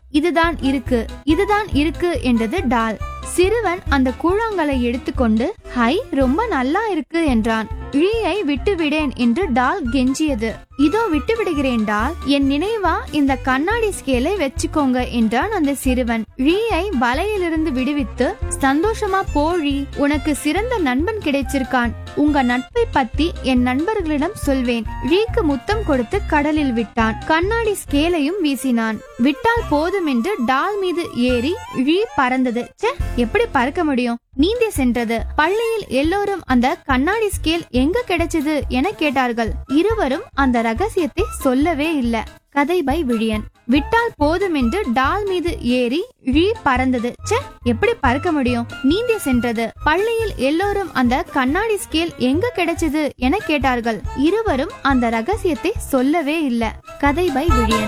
இதுதான் இருக்கு இதுதான் இருக்கு என்றது டால் சிறுவன் அந்த கூழாங்கலை எடுத்துக்கொண்டு ஹை ரொம்ப நல்லா இருக்கு என்றான் ழீயை விட்டுவிடேன் என்று டால் கெஞ்சியது இதோ விட்டு விடுகிறேன் டால் என் நினைவா இந்த கண்ணாடி ஸ்கேலை வச்சுக்கோங்க என்றான் அந்த சிறுவன் ழீயை வலையிலிருந்து விடுவித்து சந்தோஷமா போழி உனக்கு சிறந்த நண்பன் கிடைச்சிருக்கான் உங்க நட்பை பத்தி என் நண்பர்களிடம் சொல்வேன் ழீக்கு முத்தம் கொடுத்து கடலில் விட்டான் கண்ணாடி ஸ்கேலையும் வீசினான் விட்டால் போதும் என்று டால் மீது ஏறி ழீ பறந்தது ச்சே எப்படி பறக்க முடியும் நீந்தி சென்றது பள்ளியில் எல்லோரும் அந்த கண்ணாடி ஸ்கேல் எங்க கிடைச்சது என கேட்டார்கள் இருவரும் அந்த ரகசியத்தை சொல்லவே இல்ல கதை பை விழியன் விட்டால் போதும் என்று டால் மீது ஏறி ழீ பறந்தது ச்சே எப்படி பறக்க முடியும் நீந்தி சென்றது பள்ளியில் எல்லோரும் அந்த கண்ணாடி ஸ்கேல் எங்க கிடைச்சது என கேட்டார்கள் இருவரும் அந்த ரகசியத்தை சொல்லவே இல்ல கதை பை விழியன்